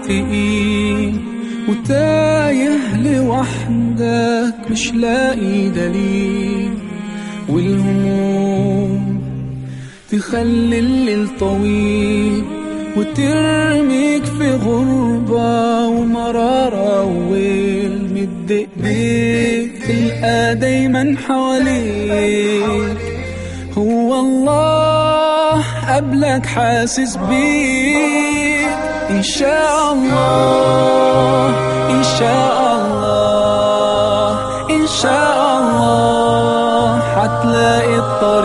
متفقين وتايه لوحدك مش لاقي دليل والهموم تخلي الليل طويل وترميك في غربة ومرارة وويل مد ايديك تلقى دايما حواليك هو الله قبلك حاسس بيك إن شاء الله إن شاء الله إن شاء الله حتلاقي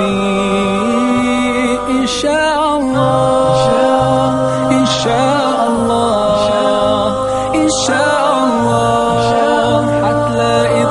الطريق إن شاء الله إن شاء الله إن شاء الله حتلاقي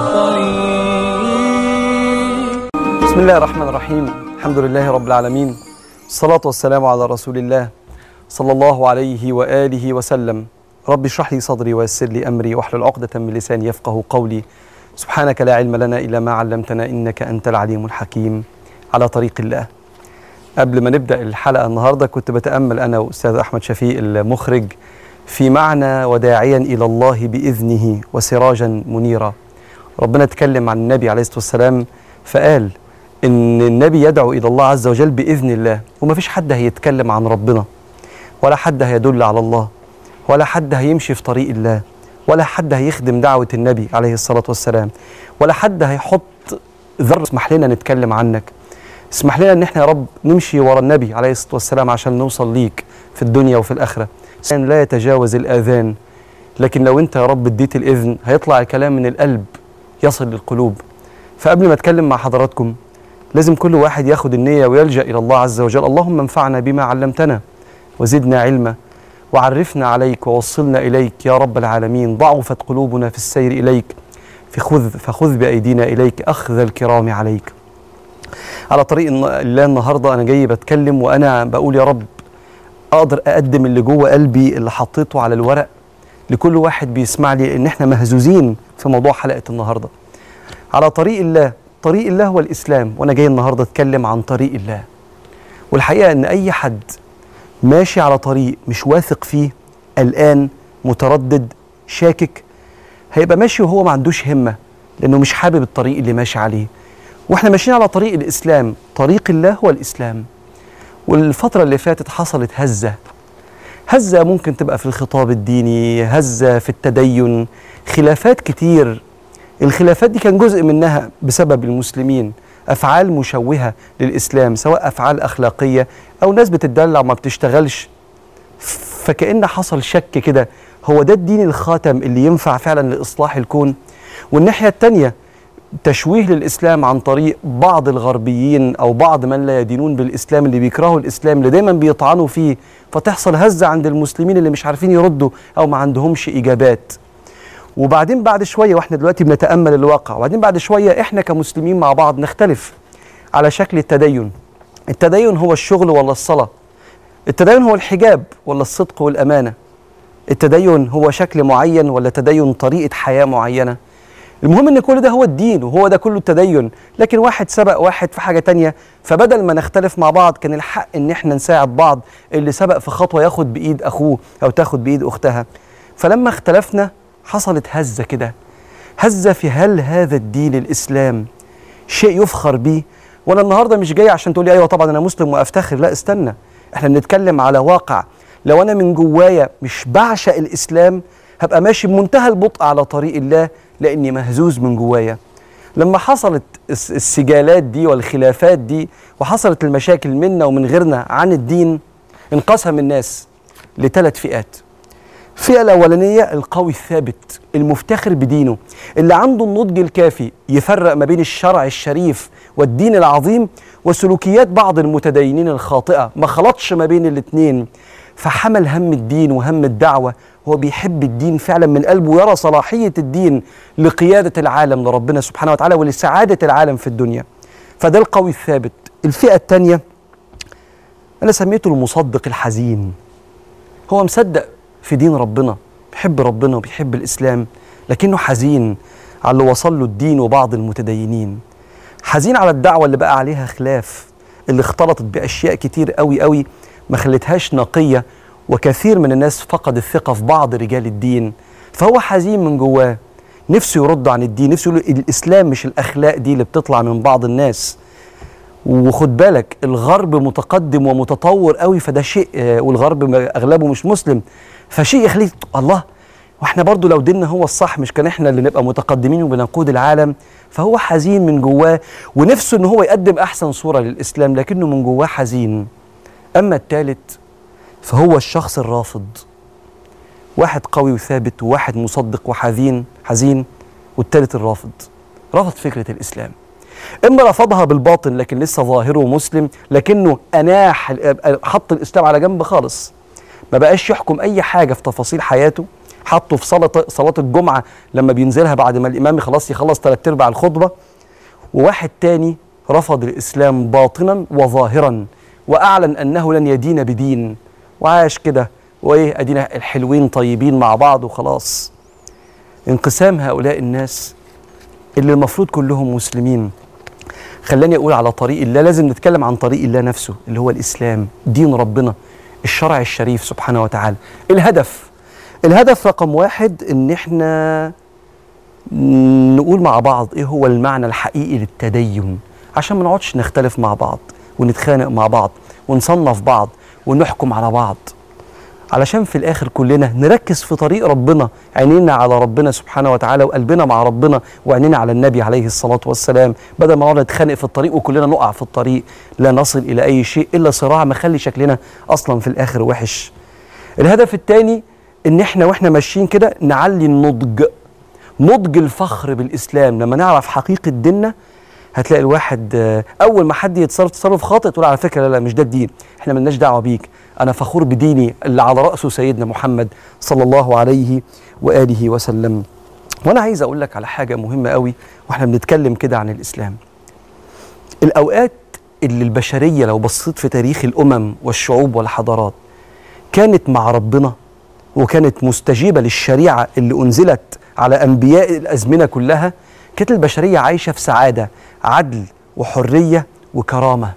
الطريق بسم الله الرحمن الرحيم الحمد لله رب العالمين الصلاة والسلام على رسول الله صلى الله عليه وآله وسلم رب اشرح لي صدري ويسر لي أمري واحلل عقدة من لساني يفقه قولي سبحانك لا علم لنا إلا ما علمتنا إنك أنت العليم الحكيم على طريق الله قبل ما نبدأ الحلقة النهاردة كنت بتأمل أنا وأستاذ أحمد شفيق المخرج في معنى وداعيا إلى الله بإذنه وسراجا منيرا ربنا اتكلم عن النبي عليه الصلاة والسلام فقال إن النبي يدعو إلى الله عز وجل بإذن الله وما فيش حد هيتكلم عن ربنا ولا حد هيدل على الله ولا حد هيمشي في طريق الله ولا حد هيخدم دعوة النبي عليه الصلاة والسلام ولا حد هيحط ذر اسمح لنا نتكلم عنك اسمح لنا ان احنا يا رب نمشي ورا النبي عليه الصلاة والسلام عشان نوصل ليك في الدنيا وفي الآخرة إنسان لا يتجاوز الآذان لكن لو انت يا رب اديت الإذن هيطلع الكلام من القلب يصل للقلوب فقبل ما اتكلم مع حضراتكم لازم كل واحد ياخد النية ويلجأ إلى الله عز وجل اللهم انفعنا بما علمتنا وزدنا علما وعرفنا عليك ووصلنا إليك يا رب العالمين ضعفت قلوبنا في السير إليك فخذ, فخذ بأيدينا إليك أخذ الكرام عليك على طريق الن- الله النهاردة أنا جاي بتكلم وأنا بقول يا رب أقدر أقدم اللي جوه قلبي اللي حطيته على الورق لكل واحد بيسمع لي إن إحنا مهزوزين في موضوع حلقة النهاردة على طريق الله طريق الله هو الإسلام وأنا جاي النهاردة أتكلم عن طريق الله والحقيقة إن أي حد ماشي على طريق مش واثق فيه قلقان متردد شاكك هيبقى ماشي وهو ما عندوش همة لأنه مش حابب الطريق اللي ماشي عليه واحنا ماشيين على طريق الإسلام طريق الله هو الإسلام والفترة اللي فاتت حصلت هزة هزة ممكن تبقى في الخطاب الديني هزة في التدين خلافات كتير الخلافات دي كان جزء منها بسبب المسلمين أفعال مشوهة للإسلام سواء أفعال أخلاقية أو ناس بتدلع وما بتشتغلش فكأن حصل شك كده هو ده الدين الخاتم اللي ينفع فعلا لإصلاح الكون والناحية التانية تشويه للإسلام عن طريق بعض الغربيين أو بعض من لا يدينون بالإسلام اللي بيكرهوا الإسلام اللي دايما بيطعنوا فيه فتحصل هزة عند المسلمين اللي مش عارفين يردوا أو ما عندهمش إجابات وبعدين بعد شويه واحنا دلوقتي بنتامل الواقع وبعدين بعد شويه احنا كمسلمين مع بعض نختلف على شكل التدين التدين هو الشغل ولا الصلاه التدين هو الحجاب ولا الصدق والامانه التدين هو شكل معين ولا تدين طريقه حياه معينه المهم ان كل ده هو الدين وهو ده كله التدين لكن واحد سبق واحد في حاجه تانية فبدل ما نختلف مع بعض كان الحق ان احنا نساعد بعض اللي سبق في خطوه ياخد بايد اخوه او تاخد بايد اختها فلما اختلفنا حصلت هزه كده هزه في هل هذا الدين الاسلام شيء يفخر بيه وانا النهارده مش جاي عشان تقولي ايوه طبعا انا مسلم وافتخر لا استنى احنا بنتكلم على واقع لو انا من جوايا مش بعشق الاسلام هبقى ماشي بمنتهى البطء على طريق الله لاني مهزوز من جوايا لما حصلت الس- السجالات دي والخلافات دي وحصلت المشاكل منا ومن غيرنا عن الدين انقسم الناس لثلاث فئات الفئة الأولانية القوي الثابت المفتخر بدينه اللي عنده النضج الكافي يفرق ما بين الشرع الشريف والدين العظيم وسلوكيات بعض المتدينين الخاطئة ما خلطش ما بين الاتنين فحمل هم الدين وهم الدعوة هو بيحب الدين فعلا من قلبه ويرى صلاحية الدين لقيادة العالم لربنا سبحانه وتعالى ولسعادة العالم في الدنيا فده القوي الثابت الفئة الثانية أنا سميته المصدق الحزين هو مصدق في دين ربنا بيحب ربنا وبيحب الإسلام لكنه حزين على اللي وصل له الدين وبعض المتدينين حزين على الدعوة اللي بقى عليها خلاف اللي اختلطت بأشياء كتير قوي قوي ما خلتهاش نقية وكثير من الناس فقد الثقة في بعض رجال الدين فهو حزين من جواه نفسه يرد عن الدين نفسه يقول الإسلام مش الأخلاق دي اللي بتطلع من بعض الناس وخد بالك الغرب متقدم ومتطور قوي فده شيء آه، والغرب م- اغلبه مش مسلم فشيء يخليك الله واحنا برضو لو ديننا هو الصح مش كان احنا اللي نبقى متقدمين وبنقود العالم فهو حزين من جواه ونفسه ان هو يقدم احسن صورة للاسلام لكنه من جواه حزين اما الثالث فهو الشخص الرافض واحد قوي وثابت وواحد مصدق وحزين حزين والثالث الرافض رفض فكرة الاسلام اما رفضها بالباطن لكن لسه ظاهره مسلم لكنه اناح حط الاسلام على جنب خالص ما بقاش يحكم اي حاجه في تفاصيل حياته حطه في صلاه صلاه الجمعه لما بينزلها بعد ما الامام خلاص يخلص ثلاث ارباع الخطبه وواحد تاني رفض الاسلام باطنا وظاهرا واعلن انه لن يدين بدين وعاش كده وايه ادينا الحلوين طيبين مع بعض وخلاص انقسام هؤلاء الناس اللي المفروض كلهم مسلمين خلاني اقول على طريق الله لازم نتكلم عن طريق الله نفسه اللي هو الاسلام دين ربنا الشرع الشريف سبحانه وتعالى الهدف الهدف رقم واحد ان احنا نقول مع بعض ايه هو المعنى الحقيقي للتدين عشان ما نقعدش نختلف مع بعض ونتخانق مع بعض ونصنف بعض ونحكم على بعض علشان في الاخر كلنا نركز في طريق ربنا عينينا على ربنا سبحانه وتعالى وقلبنا مع ربنا وعينينا على النبي عليه الصلاه والسلام بدل ما نقعد نتخانق في الطريق وكلنا نقع في الطريق لا نصل الى اي شيء الا صراع مخلي شكلنا اصلا في الاخر وحش الهدف الثاني ان احنا واحنا ماشيين كده نعلي النضج نضج الفخر بالاسلام لما نعرف حقيقه ديننا هتلاقي الواحد آه، اول ما حد يتصرف تصرف خاطئ تقول على فكره لا لا مش ده الدين احنا ملناش دعوه بيك انا فخور بديني اللي على راسه سيدنا محمد صلى الله عليه واله وسلم وانا عايز اقول لك على حاجه مهمه قوي واحنا بنتكلم كده عن الاسلام الاوقات اللي البشريه لو بصيت في تاريخ الامم والشعوب والحضارات كانت مع ربنا وكانت مستجيبه للشريعه اللي انزلت على انبياء الازمنه كلها كانت البشريه عايشه في سعاده عدل وحريه وكرامه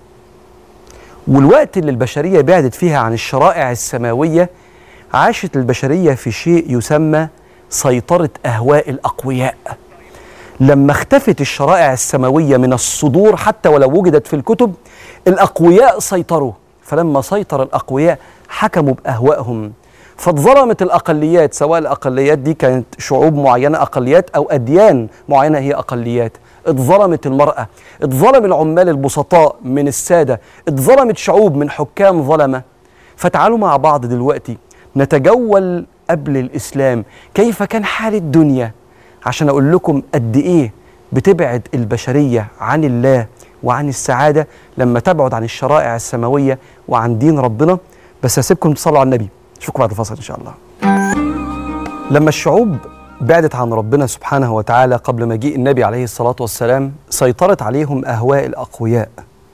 والوقت اللي البشريه بعدت فيها عن الشرائع السماويه عاشت البشريه في شيء يسمى سيطره اهواء الاقوياء لما اختفت الشرائع السماويه من الصدور حتى ولو وجدت في الكتب الاقوياء سيطروا فلما سيطر الاقوياء حكموا باهوائهم فاتظلمت الاقليات سواء الاقليات دي كانت شعوب معينه اقليات او اديان معينه هي اقليات اتظلمت المراه اتظلم العمال البسطاء من الساده اتظلمت شعوب من حكام ظلمه فتعالوا مع بعض دلوقتي نتجول قبل الاسلام كيف كان حال الدنيا عشان اقول لكم قد ايه بتبعد البشريه عن الله وعن السعاده لما تبعد عن الشرائع السماويه وعن دين ربنا بس هسيبكم تصلوا على النبي اشوفكم بعد الفاصل ان شاء الله لما الشعوب بعدت عن ربنا سبحانه وتعالى قبل مجيء النبي عليه الصلاه والسلام سيطرت عليهم اهواء الاقوياء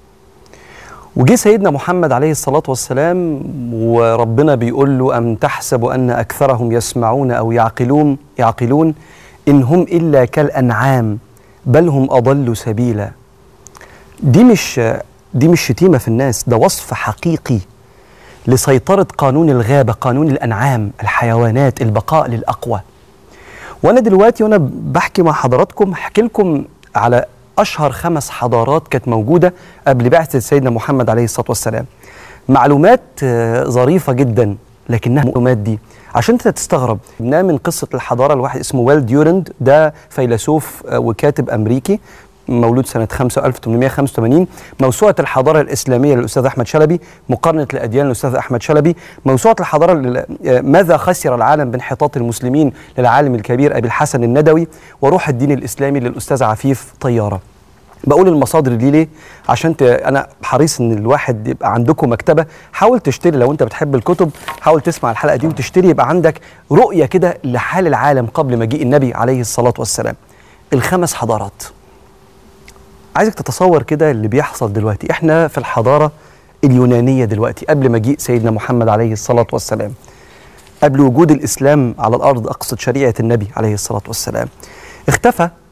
وجه سيدنا محمد عليه الصلاة والسلام وربنا بيقول له أم تحسب أن أكثرهم يسمعون أو يعقلون يعقلون إن هم إلا كالأنعام بل هم أضل سبيلا دي مش دي مش شتيمة في الناس ده وصف حقيقي لسيطرة قانون الغابة قانون الأنعام الحيوانات البقاء للأقوى وأنا دلوقتي وأنا بحكي مع حضراتكم هحكي لكم على أشهر خمس حضارات كانت موجودة قبل بعثة سيدنا محمد عليه الصلاة والسلام معلومات آه، ظريفة جدا لكنها معلومات دي عشان انت تستغرب جبناه من قصة الحضارة الواحد اسمه ويل ديورند ده فيلسوف آه، وكاتب أمريكي مولود سنة 5 1885 موسوعة الحضارة الإسلامية للأستاذ أحمد شلبي مقارنة الأديان للأستاذ أحمد شلبي موسوعة الحضارة لل- آه، ماذا خسر العالم بانحطاط المسلمين للعالم الكبير أبي الحسن الندوي وروح الدين الإسلامي للأستاذ عفيف طيارة بقول المصادر دي ليه عشان ت... انا حريص ان الواحد يبقى عندكم مكتبه حاول تشتري لو انت بتحب الكتب حاول تسمع الحلقه دي وتشتري يبقى عندك رؤيه كده لحال العالم قبل مجيء النبي عليه الصلاه والسلام الخمس حضارات عايزك تتصور كده اللي بيحصل دلوقتي احنا في الحضاره اليونانيه دلوقتي قبل مجيء سيدنا محمد عليه الصلاه والسلام قبل وجود الاسلام على الارض اقصد شريعه النبي عليه الصلاه والسلام اختفى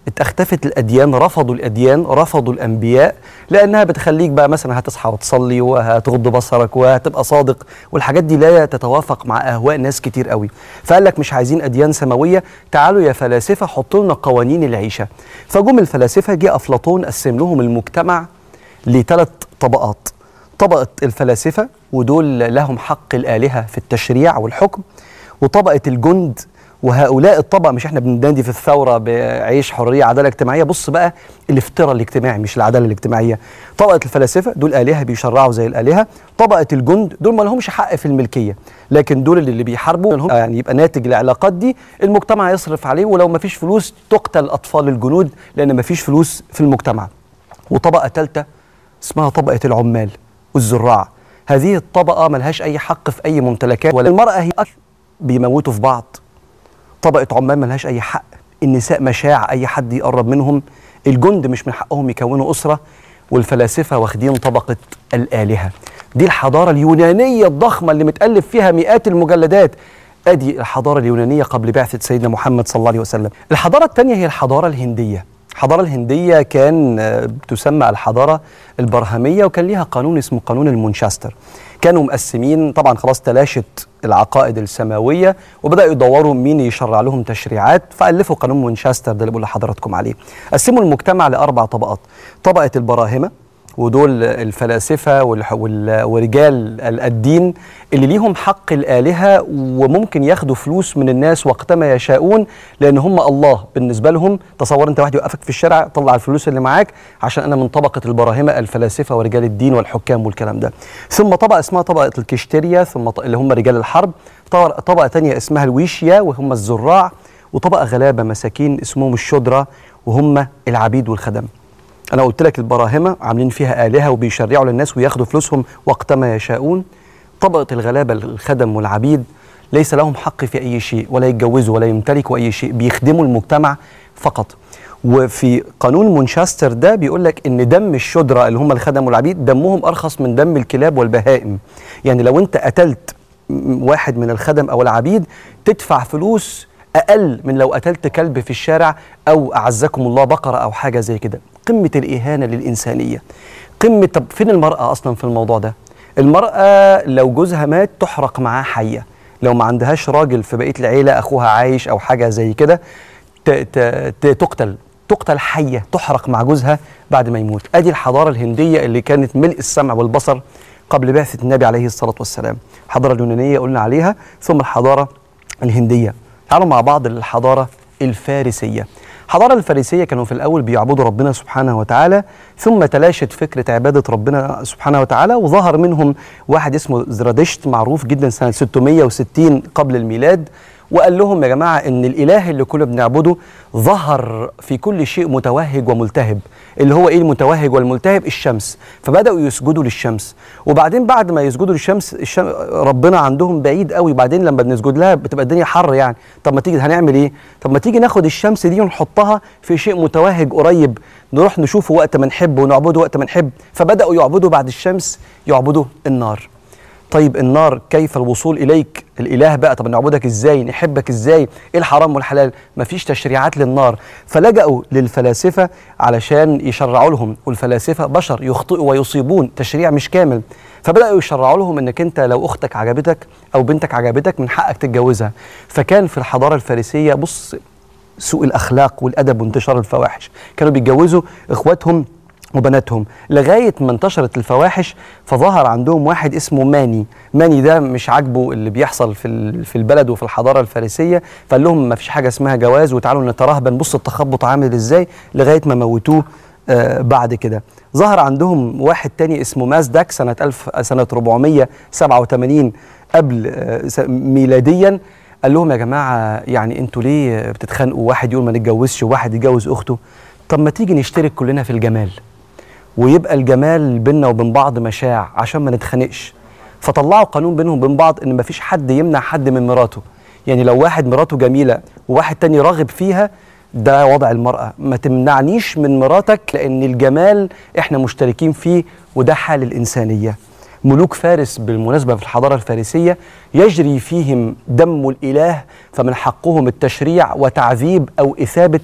اختفت الاديان رفضوا الاديان رفضوا الانبياء لانها بتخليك بقى مثلا هتصحى وتصلي وهتغض بصرك وهتبقى صادق والحاجات دي لا تتوافق مع اهواء ناس كتير قوي فقال لك مش عايزين اديان سماويه تعالوا يا فلاسفه حطوا لنا قوانين العيشه فجم الفلاسفه جه افلاطون قسم لهم المجتمع لثلاث طبقات طبقه الفلاسفه ودول لهم حق الالهه في التشريع والحكم وطبقه الجند وهؤلاء الطبقه مش احنا بننادي في الثوره بعيش حريه عداله اجتماعيه بص بقى الافتراء الاجتماعي مش العداله الاجتماعيه طبقه الفلاسفه دول الهه بيشرعوا زي الالهه طبقه الجند دول ما لهمش حق في الملكيه لكن دول اللي بيحاربوا لهم يعني يبقى ناتج العلاقات دي المجتمع يصرف عليه ولو ما فيش فلوس تقتل اطفال الجنود لان ما فيش فلوس في المجتمع وطبقه ثالثه اسمها طبقه العمال والزراع هذه الطبقه ملهاش اي حق في اي ممتلكات ولا المراه هي بيموتوا في بعض طبقة عمال ملهاش أي حق النساء مشاع أي حد يقرب منهم الجند مش من حقهم يكونوا أسرة والفلاسفة واخدين طبقة الآلهة دي الحضارة اليونانية الضخمة اللي متألف فيها مئات المجلدات أدي الحضارة اليونانية قبل بعثة سيدنا محمد صلى الله عليه وسلم الحضارة الثانية هي الحضارة الهندية الحضارة الهندية كان آه، تسمى الحضارة البرهمية وكان ليها قانون اسمه قانون المونشستر كانوا مقسمين طبعا خلاص تلاشت العقائد السماوية وبدأوا يدوروا مين يشرع لهم تشريعات فألفوا قانون مونشستر ده اللي بقول لحضراتكم عليه قسموا المجتمع لأربع طبقات طبقة البراهمة ودول الفلاسفة والح- وال- ورجال ال- الدين اللي ليهم حق الآلهة وممكن ياخدوا فلوس من الناس وقتما يشاءون لأن هم الله بالنسبة لهم تصور أنت واحد يوقفك في الشارع طلع الفلوس اللي معاك عشان أنا من طبقة البراهمة الفلاسفة ورجال الدين والحكام والكلام ده ثم طبقة اسمها طبقة الكشتريا ثم ط- اللي هم رجال الحرب طبقة طبقة تانية اسمها الويشيا وهم الزراع وطبقة غلابة مساكين اسمهم الشدرة وهم العبيد والخدم انا قلت لك البراهمه عاملين فيها الهه وبيشرعوا للناس وياخدوا فلوسهم وقتما يشاءون طبقه الغلابه الخدم والعبيد ليس لهم حق في اي شيء ولا يتجوزوا ولا يمتلكوا اي شيء بيخدموا المجتمع فقط وفي قانون مونشستر ده بيقول لك ان دم الشدره اللي هم الخدم والعبيد دمهم ارخص من دم الكلاب والبهائم يعني لو انت قتلت م- واحد من الخدم او العبيد تدفع فلوس اقل من لو قتلت كلب في الشارع او اعزكم الله بقره او حاجه زي كده قمه الاهانه للانسانيه قمه طب فين المراه اصلا في الموضوع ده المراه لو جوزها مات تحرق معاه حيه لو ما عندهاش راجل في بقيه العيله اخوها عايش او حاجه زي كده ت- ت- ت- تقتل تقتل حيه تحرق مع جوزها بعد ما يموت ادي الحضاره الهنديه اللي كانت ملء السمع والبصر قبل بعثه النبي عليه الصلاه والسلام الحضاره اليونانيه قلنا عليها ثم الحضاره الهنديه تعالوا مع بعض للحضاره الفارسيه الحضاره الفارسيه كانوا في الاول بيعبدوا ربنا سبحانه وتعالى ثم تلاشت فكره عباده ربنا سبحانه وتعالى وظهر منهم واحد اسمه زرادشت معروف جدا سنه 660 قبل الميلاد وقال لهم يا جماعه ان الاله اللي كنا بنعبده ظهر في كل شيء متوهج وملتهب اللي هو ايه المتوهج والملتهب الشمس فبداوا يسجدوا للشمس وبعدين بعد ما يسجدوا للشمس الشم... ربنا عندهم بعيد قوي بعدين لما بنسجد لها بتبقى الدنيا حر يعني طب ما تيجي هنعمل ايه طب ما تيجي ناخد الشمس دي ونحطها في شيء متوهج قريب نروح نشوفه وقت ما نحب ونعبده وقت ما نحب فبداوا يعبدوا بعد الشمس يعبدوا النار طيب النار كيف الوصول اليك الاله بقى طب نعبدك ازاي نحبك ازاي ايه الحرام والحلال مفيش تشريعات للنار فلجأوا للفلاسفه علشان يشرعوا لهم والفلاسفه بشر يخطئوا ويصيبون تشريع مش كامل فبدأوا يشرعوا لهم انك انت لو اختك عجبتك او بنتك عجبتك من حقك تتجوزها فكان في الحضاره الفارسيه بص سوء الاخلاق والادب وانتشار الفواحش كانوا بيتجوزوا اخواتهم وبناتهم لغايه ما انتشرت الفواحش فظهر عندهم واحد اسمه ماني ماني ده مش عاجبه اللي بيحصل في ال- في البلد وفي الحضاره الفارسيه فقال لهم ما فيش حاجه اسمها جواز وتعالوا نترهبن بص التخبط عامل ازاي لغايه ما موتوه آه بعد كده ظهر عندهم واحد تاني اسمه مازدك سنه 1000 سنه 487 قبل آه س- ميلاديا قال لهم يا جماعه يعني انتوا ليه بتتخانقوا واحد يقول ما نتجوزش وواحد يتجوز اخته طب ما تيجي نشترك كلنا في الجمال ويبقى الجمال بيننا وبين بعض مشاع عشان ما نتخانقش فطلعوا قانون بينهم وبين بعض ان مفيش حد يمنع حد من مراته يعني لو واحد مراته جميله وواحد تاني راغب فيها ده وضع المرأة ما تمنعنيش من مراتك لأن الجمال إحنا مشتركين فيه وده حال الإنسانية ملوك فارس بالمناسبة في الحضارة الفارسية يجري فيهم دم الإله فمن حقهم التشريع وتعذيب أو إثابة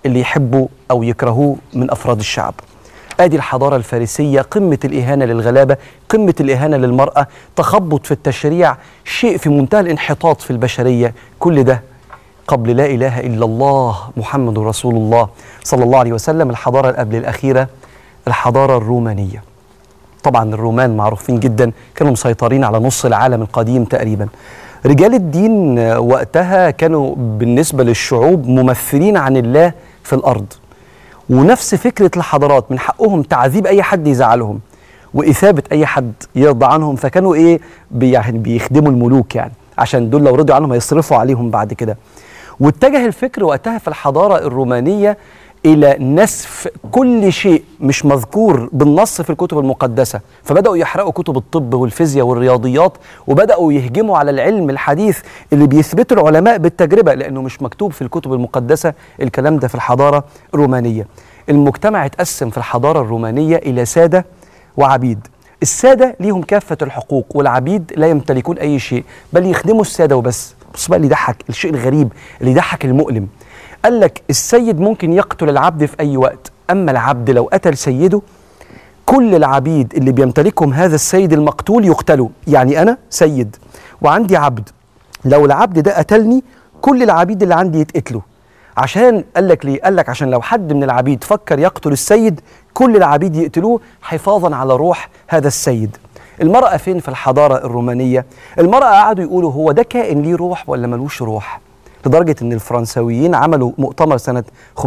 اللي يحبوا أو يكرهوه من أفراد الشعب ادي الحضاره الفارسيه قمه الاهانه للغلابه قمه الاهانه للمراه تخبط في التشريع شيء في منتهى الانحطاط في البشريه كل ده قبل لا اله الا الله محمد رسول الله صلى الله عليه وسلم الحضاره اللي قبل الاخيره الحضاره الرومانيه طبعا الرومان معروفين جدا كانوا مسيطرين على نص العالم القديم تقريبا رجال الدين آه، وقتها كانوا بالنسبه للشعوب ممثلين عن الله في الارض ونفس فكرة الحضارات من حقهم تعذيب أي حد يزعلهم وإثابة أي حد يرضى عنهم فكانوا إيه بي- يعني بيخدموا الملوك يعني عشان دول لو رضوا عنهم هيصرفوا عليهم بعد كده واتجه الفكر وقتها في الحضارة الرومانية إلى نسف كل شيء مش مذكور بالنص في الكتب المقدسة فبدأوا يحرقوا كتب الطب والفيزياء والرياضيات وبدأوا يهجموا على العلم الحديث اللي بيثبته العلماء بالتجربة لأنه مش مكتوب في الكتب المقدسة الكلام ده في الحضارة الرومانية المجتمع اتقسم في الحضارة الرومانية إلى سادة وعبيد السادة ليهم كافة الحقوق والعبيد لا يمتلكون أي شيء بل يخدموا السادة وبس بص بقى اللي يضحك الشيء الغريب اللي يضحك المؤلم قال لك السيد ممكن يقتل العبد في أي وقت أما العبد لو قتل سيده كل العبيد اللي بيمتلكهم هذا السيد المقتول يقتلوا يعني أنا سيد وعندي عبد لو العبد ده قتلني كل العبيد اللي عندي يتقتلوا عشان قال لك ليه؟ قال لك عشان لو حد من العبيد فكر يقتل السيد كل العبيد يقتلوه حفاظا على روح هذا السيد. المرأة فين في الحضارة الرومانية؟ المرأة قعدوا يقولوا هو ده كائن ليه روح ولا ملوش روح؟ لدرجة إن الفرنساويين عملوا مؤتمر سنة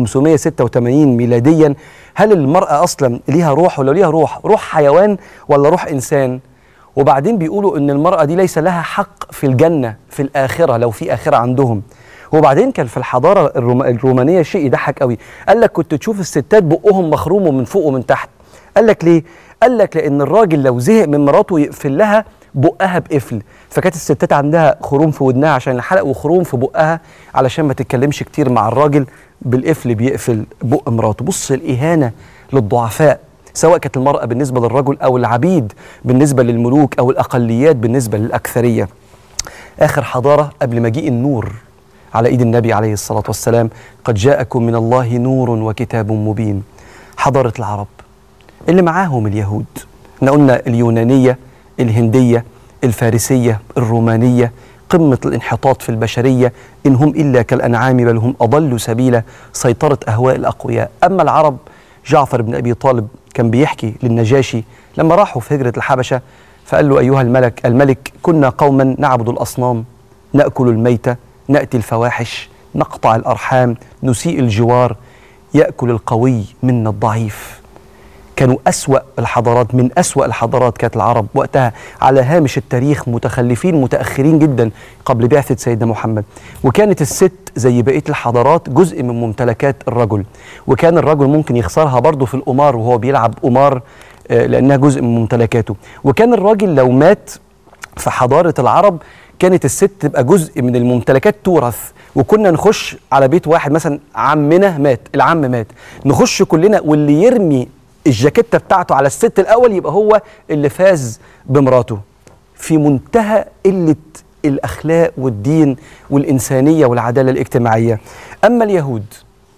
586 ميلاديا هل المرأة أصلا ليها روح ولا ليها روح؟ روح حيوان ولا روح إنسان؟ وبعدين بيقولوا ان المراه دي ليس لها حق في الجنه في الاخره لو في اخره عندهم وبعدين كان في الحضاره الروم- الرومانيه شيء يضحك قوي قال لك كنت تشوف الستات بقهم مخروم ومن فوق ومن تحت قال لك ليه قال لك لان الراجل لو زهق من مراته يقفل لها بقها بقفل فكانت الستات عندها خروم في ودنها عشان الحلق وخروم في بقها علشان ما تتكلمش كتير مع الراجل بالقفل بيقفل بق مراته بص الاهانه للضعفاء سواء كانت المرأة بالنسبة للرجل أو العبيد بالنسبة للملوك أو الأقليات بالنسبة للأكثرية آخر حضارة قبل مجيء النور على إيد النبي عليه الصلاة والسلام قد جاءكم من الله نور وكتاب مبين حضارة العرب اللي معاهم اليهود احنا قلنا اليونانية الهندية الفارسية الرومانية قمة الانحطاط في البشرية إن هم إلا كالأنعام بل هم أضل سبيلا سيطرة أهواء الأقوياء أما العرب جعفر بن أبي طالب كان بيحكي للنجاشي لما راحوا في هجرة الحبشة فقال له أيها الملك الملك كنا قوما نعبد الأصنام نأكل الميتة نأتي الفواحش نقطع الأرحام نسيء الجوار يأكل القوي منا الضعيف كانوا أسوأ الحضارات من أسوأ الحضارات كانت العرب وقتها على هامش التاريخ متخلفين متأخرين جدا قبل بعثة سيدنا محمد وكانت الست زي بقية الحضارات جزء من ممتلكات الرجل وكان الرجل ممكن يخسرها برضه في القمار وهو بيلعب قمار آه، لأنها جزء من ممتلكاته وكان الراجل لو مات في حضارة العرب كانت الست تبقى جزء من الممتلكات تورث وكنا نخش على بيت واحد مثلا عمنا مات العم مات نخش كلنا واللي يرمي الجاكيتة بتاعته على الست الأول يبقى هو اللي فاز بمراته في منتهى قلة الأخلاق والدين والإنسانية والعدالة الاجتماعية أما اليهود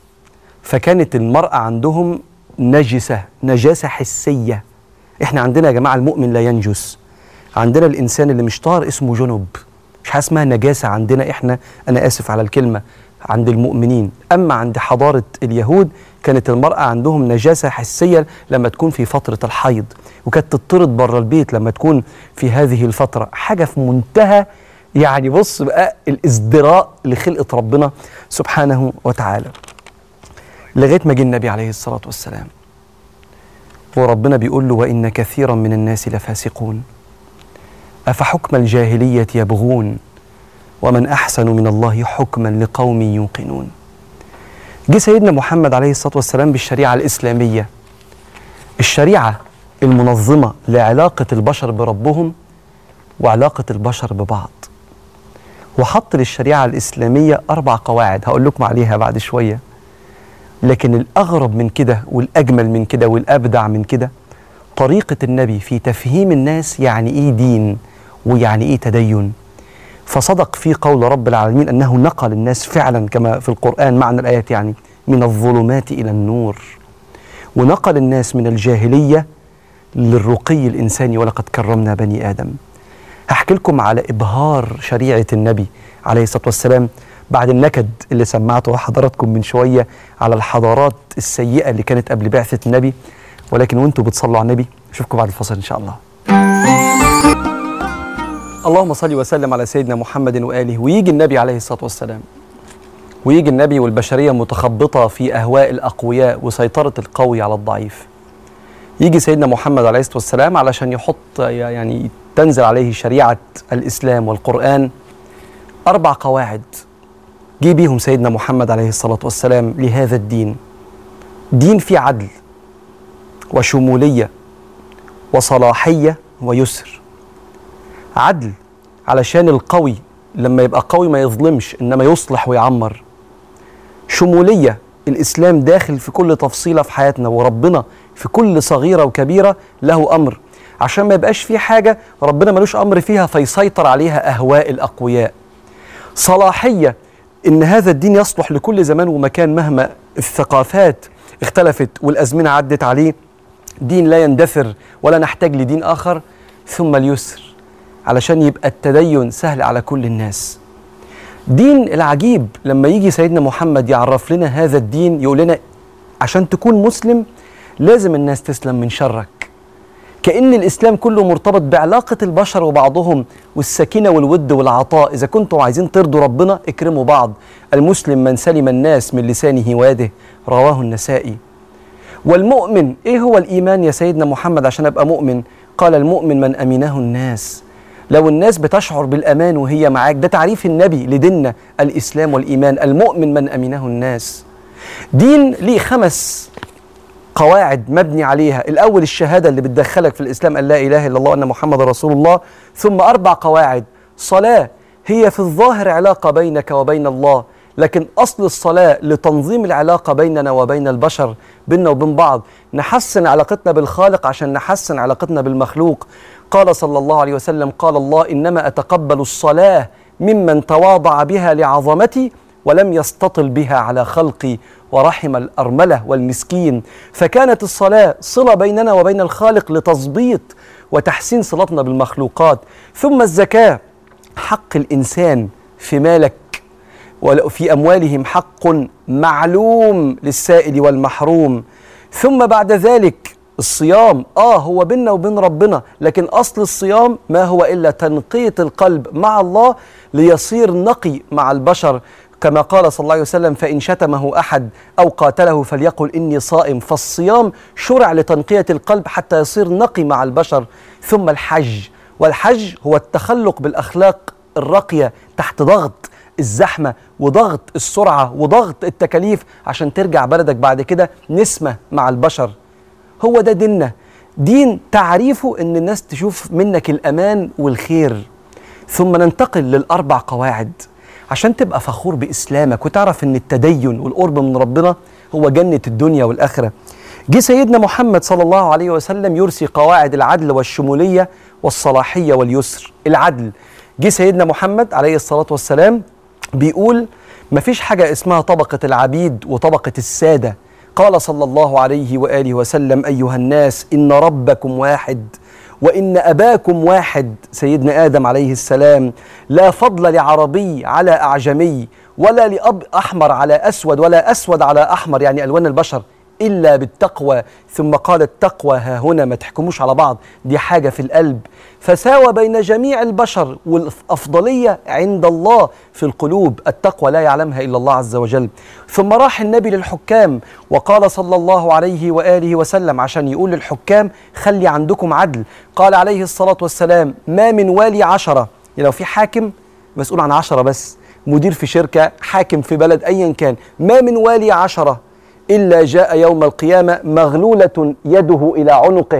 فكانت المرأة عندهم نجسة نجاسة حسية احنا عندنا يا جماعة المؤمن لا ينجس عندنا الإنسان اللي مش طاهر اسمه جنب مش حاجة اسمها نجاسة عندنا احنا أنا آسف على الكلمة عند المؤمنين أما عند حضارة اليهود كانت المرأة عندهم نجاسة حسية لما تكون في فترة الحيض وكانت تطرد بره البيت لما تكون في هذه الفترة حاجة في منتهى يعني بص بقى الازدراء لخلقة ربنا سبحانه وتعالى لغاية ما جه النبي عليه الصلاة والسلام وربنا بيقول له وإن كثيرا من الناس لفاسقون أفحكم الجاهلية يبغون ومن أحسن من الله حكما لقوم يوقنون جه سيدنا محمد عليه الصلاة والسلام بالشريعة الإسلامية الشريعة المنظمة لعلاقة البشر بربهم وعلاقة البشر ببعض وحط للشريعة الإسلامية أربع قواعد هقول لكم عليها بعد شوية لكن الأغرب من كده والأجمل من كده والأبدع من كده طريقة النبي في تفهيم الناس يعني إيه دين ويعني إيه تدين فصدق في قول رب العالمين أنه نقل الناس فعلا كما في القرآن معنى الآيات يعني من الظلمات الى النور ونقل الناس من الجاهليه للرقي الانساني ولقد كرمنا بني ادم هحكي لكم على ابهار شريعه النبي عليه الصلاه والسلام بعد النكد اللي سمعته لحضراتكم من شويه على الحضارات السيئه اللي كانت قبل بعثه النبي ولكن وانتم بتصلوا على النبي اشوفكم بعد الفصل ان شاء الله اللهم صل وسلم على سيدنا محمد واله ويجي النبي عليه الصلاه والسلام ويجي النبي والبشريه متخبطه في اهواء الاقوياء وسيطره القوي على الضعيف يجي سيدنا محمد عليه الصلاه والسلام علشان يحط يعني تنزل عليه شريعه الاسلام والقران اربع قواعد جه بيهم سيدنا محمد عليه الصلاه والسلام لهذا الدين دين فيه عدل وشموليه وصلاحيه ويسر عدل علشان القوي لما يبقى قوي ما يظلمش انما يصلح ويعمر شموليه الاسلام داخل في كل تفصيله في حياتنا وربنا في كل صغيره وكبيره له امر عشان ما يبقاش في حاجه ربنا ملوش امر فيها فيسيطر عليها اهواء الاقوياء صلاحيه ان هذا الدين يصلح لكل زمان ومكان مهما الثقافات اختلفت والازمنه عدت عليه دين لا يندثر ولا نحتاج لدين اخر ثم اليسر علشان يبقى التدين سهل على كل الناس دين العجيب لما يجي سيدنا محمد يعرف لنا هذا الدين يقول لنا عشان تكون مسلم لازم الناس تسلم من شرك كأن الإسلام كله مرتبط بعلاقة البشر وبعضهم والسكينة والود والعطاء إذا كنتم عايزين ترضوا ربنا اكرموا بعض المسلم من سلم الناس من لسانه ويده رواه النسائي والمؤمن إيه هو الإيمان يا سيدنا محمد عشان أبقى مؤمن قال المؤمن من أمنه الناس لو الناس بتشعر بالأمان وهي معاك ده تعريف النبي لديننا الإسلام والإيمان المؤمن من أمنه الناس دين ليه خمس قواعد مبني عليها الأول الشهادة اللي بتدخلك في الإسلام أن لا إله إلا الله أن محمد رسول الله ثم أربع قواعد صلاة هي في الظاهر علاقة بينك وبين الله لكن أصل الصلاة لتنظيم العلاقة بيننا وبين البشر بيننا وبين بعض نحسن علاقتنا بالخالق عشان نحسن علاقتنا بالمخلوق قال صلى الله عليه وسلم قال الله إنما أتقبل الصلاة ممن تواضع بها لعظمتي ولم يستطل بها على خلقي ورحم الأرملة والمسكين فكانت الصلاة صلة بيننا وبين الخالق لتظبيط وتحسين صلتنا بالمخلوقات ثم الزكاة حق الإنسان في مالك وفي أموالهم حق معلوم للسائل والمحروم ثم بعد ذلك الصيام آه هو بيننا وبين ربنا لكن أصل الصيام ما هو إلا تنقية القلب مع الله ليصير نقي مع البشر كما قال صلى الله عليه وسلم فإن شتمه أحد أو قاتله فليقل إني صائم فالصيام شرع لتنقية القلب حتى يصير نقي مع البشر ثم الحج والحج هو التخلق بالأخلاق الراقية تحت ضغط الزحمة وضغط السرعة وضغط التكاليف عشان ترجع بلدك بعد كده نسمة مع البشر هو ده ديننا دين تعريفه ان الناس تشوف منك الامان والخير ثم ننتقل للاربع قواعد عشان تبقى فخور باسلامك وتعرف ان التدين والقرب من ربنا هو جنه الدنيا والاخره جه سيدنا محمد صلى الله عليه وسلم يرسي قواعد العدل والشموليه والصلاحيه واليسر العدل جه سيدنا محمد عليه الصلاه والسلام بيقول مفيش حاجه اسمها طبقه العبيد وطبقه الساده قال صلى الله عليه واله وسلم ايها الناس ان ربكم واحد وان اباكم واحد سيدنا ادم عليه السلام لا فضل لعربي على اعجمي ولا لاب احمر على اسود ولا اسود على احمر يعني الوان البشر الا بالتقوى ثم قال التقوى ها هنا ما تحكموش على بعض دي حاجه في القلب فساوى بين جميع البشر والافضليه عند الله في القلوب التقوى لا يعلمها الا الله عز وجل ثم راح النبي للحكام وقال صلى الله عليه واله وسلم عشان يقول للحكام خلي عندكم عدل قال عليه الصلاه والسلام ما من والي عشره يعني لو في حاكم مسؤول عن عشره بس مدير في شركه حاكم في بلد ايا كان ما من والي عشره إلا جاء يوم القيامة مغلولة يده إلى عنقه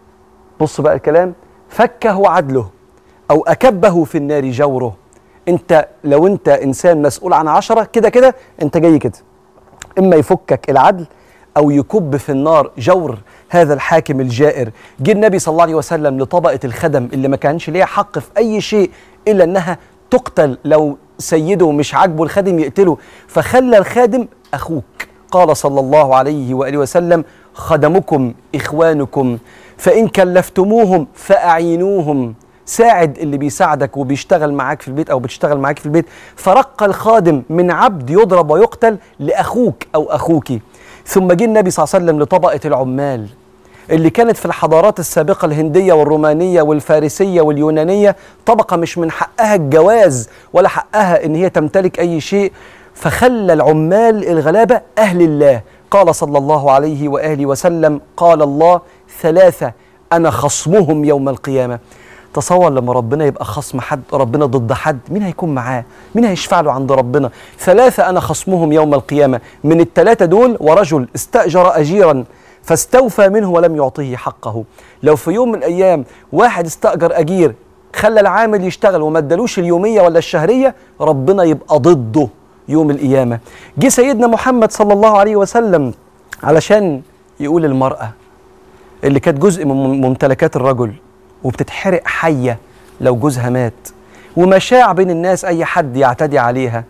بص بقى الكلام فكه عدله أو أكبه في النار جوره أنت لو أنت إنسان مسؤول عن عشرة كده كده أنت جاي كده إما يفكك العدل أو يكب في النار جور هذا الحاكم الجائر جه النبي صلى الله عليه وسلم لطبقة الخدم اللي ما كانش ليها حق في أي شيء إلا أنها تقتل لو سيده مش عاجبه الخادم يقتله فخلى الخادم أخوك قال صلى الله عليه وآله وسلم خدمكم إخوانكم فإن كلفتموهم فأعينوهم ساعد اللي بيساعدك وبيشتغل معاك في البيت أو بتشتغل معاك في البيت فرق الخادم من عبد يضرب ويقتل لأخوك أو أخوك ثم جه النبي صلى الله عليه وسلم لطبقة العمال اللي كانت في الحضارات السابقة الهندية والرومانية والفارسية واليونانية طبقة مش من حقها الجواز ولا حقها إن هي تمتلك أي شيء فخلى العمال الغلابة أهل الله قال صلى الله عليه وآله وسلم قال الله ثلاثة أنا خصمهم يوم القيامة تصور لما ربنا يبقى خصم حد ربنا ضد حد مين هيكون معاه مين هيشفع له عند ربنا ثلاثة أنا خصمهم يوم القيامة من الثلاثة دول ورجل استأجر أجيرا فاستوفى منه ولم يعطيه حقه لو في يوم من الأيام واحد استأجر أجير خلى العامل يشتغل وما ادالوش اليومية ولا الشهرية ربنا يبقى ضده يوم القيامة جه سيدنا محمد صلى الله عليه وسلم علشان يقول المرأة اللي كانت جزء من ممتلكات الرجل وبتتحرق حية لو جوزها مات ومشاع بين الناس أي حد يعتدي عليها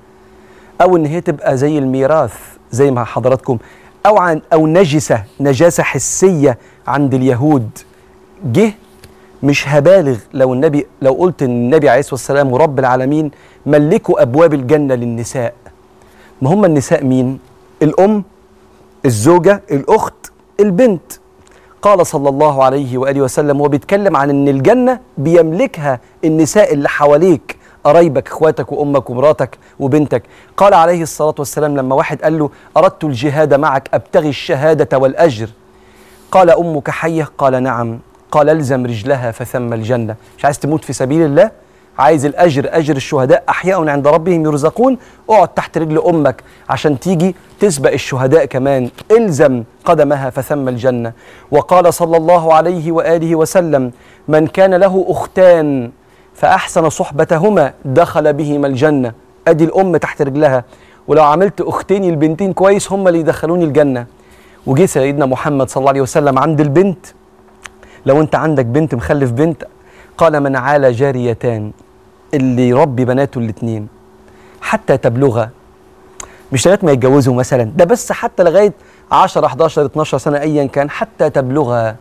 أو إن هي تبقى زي الميراث زي ما حضراتكم أو عن أو نجسة نجاسة حسية عند اليهود جه مش هبالغ لو النبي لو قلت ان النبي عليه الصلاه والسلام ورب العالمين ملكوا ابواب الجنه للنساء ما هم النساء مين الام الزوجه الاخت البنت قال صلى الله عليه واله وسلم وبيتكلم عن ان الجنه بيملكها النساء اللي حواليك قرايبك اخواتك وامك ومراتك وبنتك قال عليه الصلاه والسلام لما واحد قال له اردت الجهاد معك ابتغي الشهاده والاجر قال امك حيه قال نعم قال الزم رجلها فثم الجنه مش عايز تموت في سبيل الله عايز الاجر اجر الشهداء احياء عند ربهم يرزقون اقعد تحت رجل امك عشان تيجي تسبق الشهداء كمان الزم قدمها فثم الجنه وقال صلى الله عليه واله وسلم من كان له اختان فاحسن صحبتهما دخل بهما الجنه ادي الام تحت رجلها ولو عملت اختين البنتين كويس هم اللي يدخلوني الجنه وجه سيدنا محمد صلى الله عليه وسلم عند البنت لو انت عندك بنت مخلف بنت قال من عال جاريتان اللي يربي بناته الاثنين حتى تبلغا مش لغايه ما يتجوزوا مثلا ده بس حتى لغايه 10 11 12 سنه ايا كان حتى تبلغا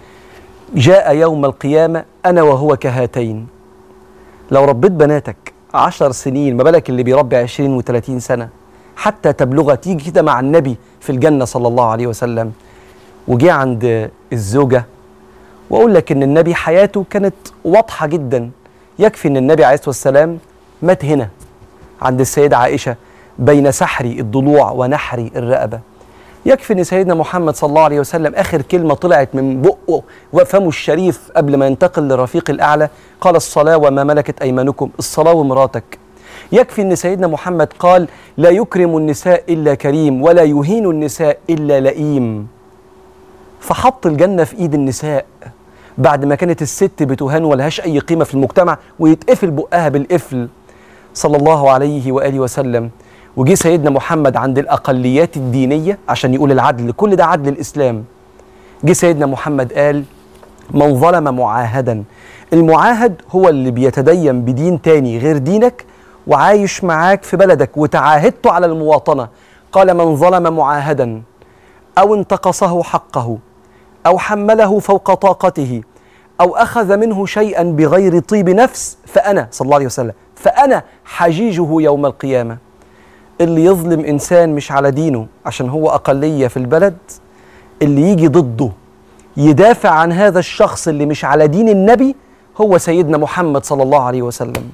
جاء يوم القيامه انا وهو كهاتين لو ربيت بناتك 10 سنين ما بالك اللي بيربي 20 و30 سنه حتى تبلغ تيجي كده مع النبي في الجنه صلى الله عليه وسلم وجه عند الزوجه واقول لك ان النبي حياته كانت واضحه جدا يكفي ان النبي عليه الصلاه والسلام مات هنا عند السيده عائشه بين سحري الضلوع ونحري الرقبه يكفي ان سيدنا محمد صلى الله عليه وسلم اخر كلمه طلعت من بقه وفمه الشريف قبل ما ينتقل للرفيق الاعلى قال الصلاه وما ملكت ايمانكم الصلاه ومراتك يكفي ان سيدنا محمد قال لا يكرم النساء الا كريم ولا يهين النساء الا لئيم فحط الجنه في ايد النساء بعد ما كانت الست بتهان ولهاش اي قيمه في المجتمع ويتقفل بقها بالقفل صلى الله عليه واله وسلم وجي سيدنا محمد عند الاقليات الدينيه عشان يقول العدل كل ده عدل الاسلام جه سيدنا محمد قال من ظلم معاهدا المعاهد هو اللي بيتدين بدين تاني غير دينك وعايش معاك في بلدك وتعاهدته على المواطنه قال من ظلم معاهدا او انتقصه حقه او حمله فوق طاقته او اخذ منه شيئا بغير طيب نفس فانا صلى الله عليه وسلم فانا حجيجه يوم القيامه اللي يظلم انسان مش على دينه عشان هو اقليه في البلد اللي يجي ضده يدافع عن هذا الشخص اللي مش على دين النبي هو سيدنا محمد صلى الله عليه وسلم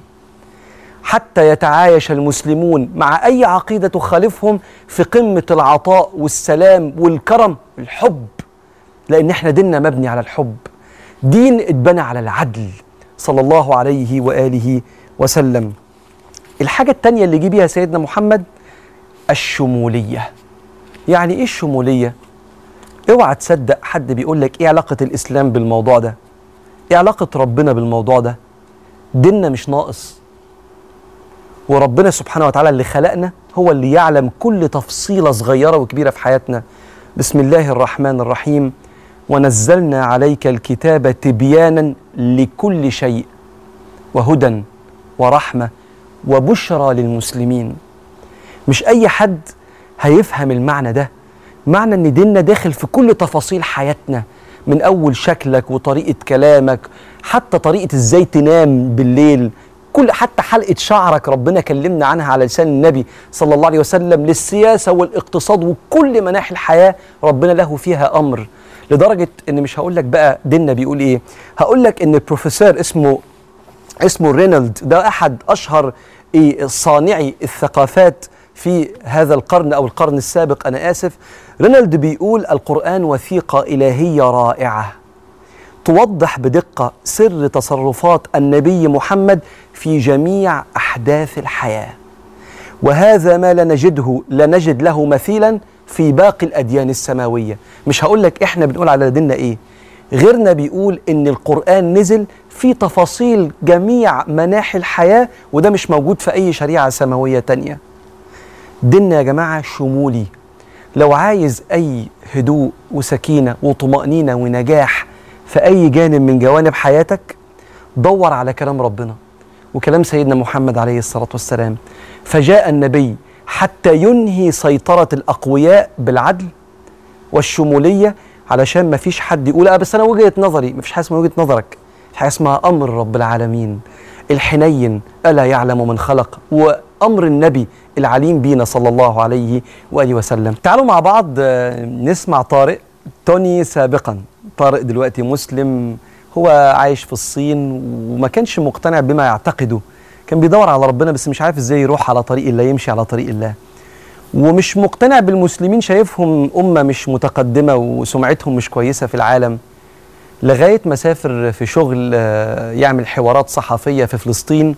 حتى يتعايش المسلمون مع اي عقيده تخالفهم في قمه العطاء والسلام والكرم الحب لان احنا ديننا مبني على الحب دين اتبنى على العدل صلى الله عليه واله وسلم الحاجه التانيه اللي جه بيها سيدنا محمد الشموليه يعني ايه الشموليه اوعى تصدق حد بيقول لك ايه علاقه الاسلام بالموضوع ده ايه علاقه ربنا بالموضوع ده ديننا مش ناقص وربنا سبحانه وتعالى اللي خلقنا هو اللي يعلم كل تفصيله صغيره وكبيره في حياتنا بسم الله الرحمن الرحيم ونزلنا عليك الكتاب تبيانا لكل شيء وهدى ورحمه وبشرى للمسلمين مش اي حد هيفهم المعنى ده معنى ان ديننا داخل في كل تفاصيل حياتنا من اول شكلك وطريقه كلامك حتى طريقه ازاي تنام بالليل كل حتى حلقه شعرك ربنا كلمنا عنها على لسان النبي صلى الله عليه وسلم للسياسه والاقتصاد وكل مناحي الحياه ربنا له فيها امر لدرجه ان مش هقول لك بقى ديننا بيقول ايه هقول لك ان البروفيسور اسمه اسمه رينالد ده احد اشهر إيه صانعي الثقافات في هذا القرن او القرن السابق انا اسف رينالد بيقول القران وثيقه الهيه رائعه توضح بدقه سر تصرفات النبي محمد في جميع احداث الحياه وهذا ما لا نجده لا نجد له مثيلا في باقي الاديان السماويه مش هقول لك احنا بنقول على ديننا ايه غيرنا بيقول ان القران نزل في تفاصيل جميع مناحي الحياه وده مش موجود في اي شريعه سماويه تانيه ديننا يا جماعه شمولي لو عايز اي هدوء وسكينه وطمانينه ونجاح في اي جانب من جوانب حياتك دور على كلام ربنا وكلام سيدنا محمد عليه الصلاه والسلام فجاء النبي حتى ينهي سيطره الاقوياء بالعدل والشموليه علشان ما فيش حد يقول اه بس انا وجهه نظري ما فيش حاجه اسمها وجهه نظرك في حاجه اسمها امر رب العالمين الحنين الا يعلم من خلق وامر النبي العليم بينا صلى الله عليه واله وسلم تعالوا مع بعض آه، نسمع طارق توني سابقا طارق دلوقتي مسلم هو عايش في الصين وما كانش مقتنع بما يعتقده كان بيدور على ربنا بس مش عارف ازاي يروح على طريق الله يمشي على طريق الله ومش مقتنع بالمسلمين شايفهم أمة مش متقدمة وسمعتهم مش كويسة في العالم لغاية ما سافر في شغل آه، يعمل حوارات صحفية في فلسطين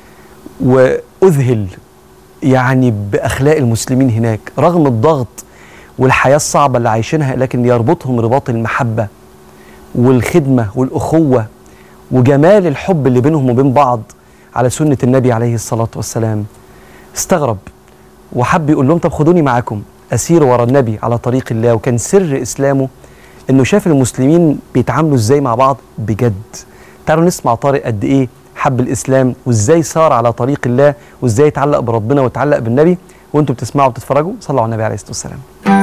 وأذهل يعني بأخلاق المسلمين هناك رغم الضغط والحياة الصعبة اللي عايشينها لكن يربطهم رباط المحبة والخدمة والأخوة وجمال الحب اللي بينهم وبين بعض على سنة النبي عليه الصلاة والسلام استغرب وحب يقول لهم طب خدوني معاكم اسير ورا النبي على طريق الله وكان سر اسلامه انه شاف المسلمين بيتعاملوا ازاي مع بعض بجد تعالوا نسمع طارق قد ايه حب الاسلام وازاي سار على طريق الله وازاي يتعلق بربنا ويتعلق بالنبي وانتوا بتسمعوا وبتتفرجوا صلوا على النبي عليه الصلاه والسلام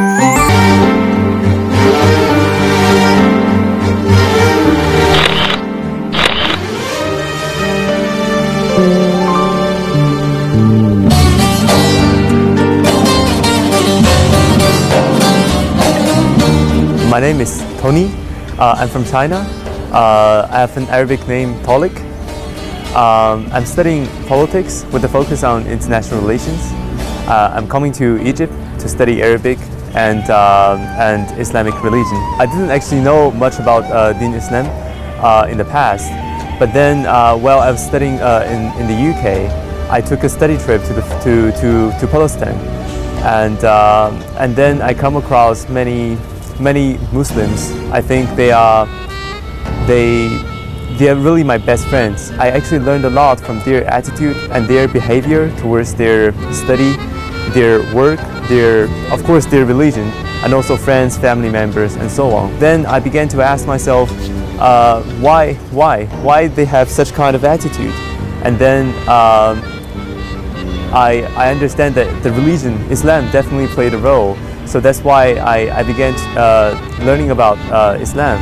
My name is Tony. Uh, I'm from China. Uh, I have an Arabic name, Tolik. Um, I'm studying politics with a focus on international relations. Uh, I'm coming to Egypt to study Arabic and, um and Islamic religion. I didn't actually know much about uh, Din Islam uh, in the past, but then uh, while I was studying uh, in, in the UK, I took a study trip to, the, to, to, to Palestine. And, um and then I come across many many Muslims. I think they are they they are really my best friends. I actually learned a lot from their attitude and their behavior towards their study, their work, their of course their religion, and also friends, family members, and so on. Then I began to ask myself, uh, why, why, why they have such kind of attitude, and then. Um, I, I understand that the religion, Islam, definitely played a role. So that's why I, I began uh, learning about uh, Islam.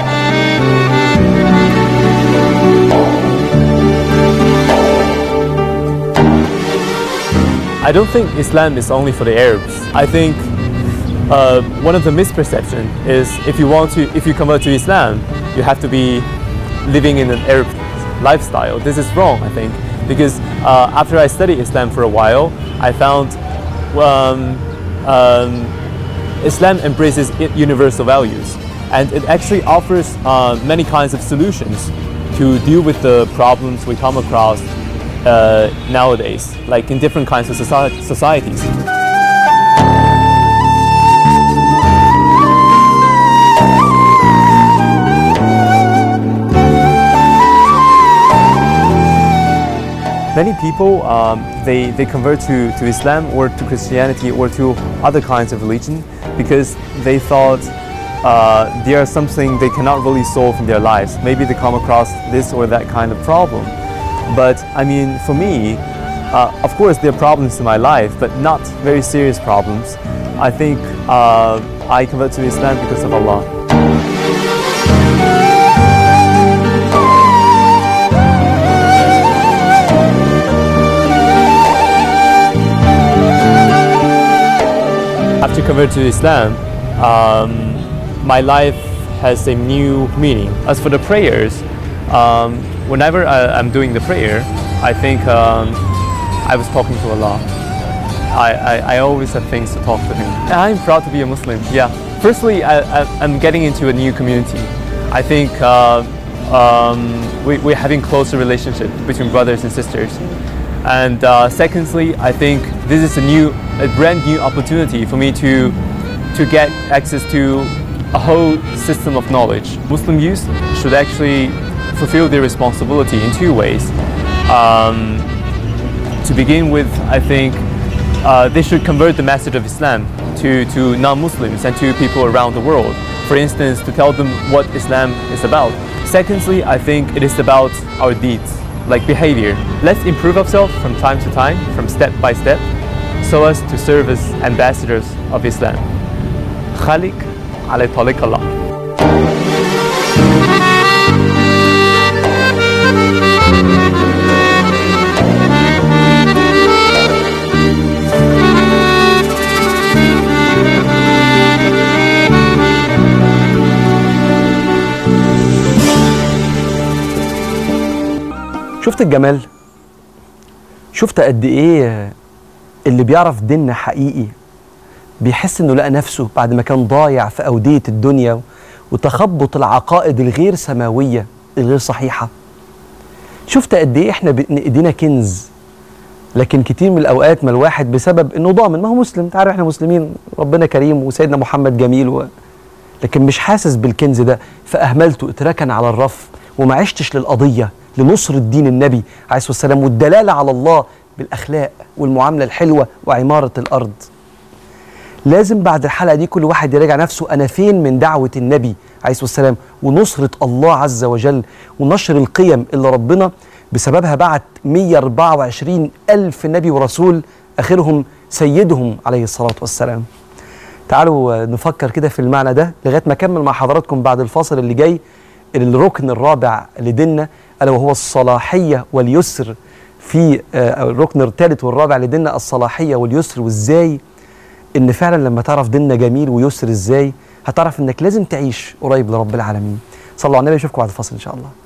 I don't think Islam is only for the Arabs. I think uh, one of the misperception is if you want to, if you convert to Islam, you have to be living in an Arab lifestyle. This is wrong, I think, because uh, after I studied Islam for a while, I found um, um, Islam embraces i- universal values, and it actually offers uh, many kinds of solutions to deal with the problems we come across uh, nowadays, like in different kinds of soci- societies. Many people um, they, they convert to, to Islam or to Christianity or to other kinds of religion because they thought uh, there is something they cannot really solve in their lives. Maybe they come across this or that kind of problem. But I mean, for me, uh, of course, there are problems in my life, but not very serious problems. I think uh, I convert to Islam because of Allah. After convert to Islam, um, my life has a new meaning. As for the prayers, um, whenever I, I'm doing the prayer, I think um, I was talking to Allah. I, I, I always have things to talk to Him. I'm proud to be a Muslim. Yeah. Firstly, I, I, I'm getting into a new community. I think uh, um, we, we're having closer relationship between brothers and sisters. And uh, secondly, I think this is a new, a brand new opportunity for me to, to get access to a whole system of knowledge. Muslim youth should actually fulfill their responsibility in two ways. Um, to begin with, I think uh, they should convert the message of Islam to, to non-Muslims and to people around the world. For instance, to tell them what Islam is about. Secondly, I think it is about our deeds, like behavior. Let's improve ourselves from time to time, from step by step, so as to serve as ambassadors of Islam. خالق على طريق الله. شفت الجمال شفت قد ايه اللي بيعرف ديننا حقيقي بيحس انه لقى نفسه بعد ما كان ضايع في اوديه الدنيا وتخبط العقائد الغير سماويه الغير صحيحه شفت قد ايه احنا بإن ايدينا كنز لكن كتير من الاوقات ما الواحد بسبب انه ضامن ما هو مسلم انت عارف احنا مسلمين ربنا كريم وسيدنا محمد جميل و... لكن مش حاسس بالكنز ده فاهملته اتركن على الرف وما عشتش للقضيه لنصرة دين النبي عليه الصلاه والسلام والدلاله على الله بالاخلاق والمعامله الحلوه وعماره الارض لازم بعد الحلقه دي كل واحد يراجع نفسه انا فين من دعوه النبي عليه الصلاه والسلام ونصره الله عز وجل ونشر القيم اللي ربنا بسببها بعت 124 ألف نبي ورسول آخرهم سيدهم عليه الصلاة والسلام تعالوا نفكر كده في المعنى ده لغاية ما أكمل مع حضراتكم بعد الفاصل اللي جاي الركن الرابع لديننا ألا وهو الصلاحية واليسر في آه، الركن الثالث والرابع لديننا الصلاحية واليسر وإزاي إن فعلا لما تعرف ديننا جميل ويسر إزاي هتعرف إنك لازم تعيش قريب لرب العالمين صلوا على النبي أشوفكم بعد الفاصل إن شاء الله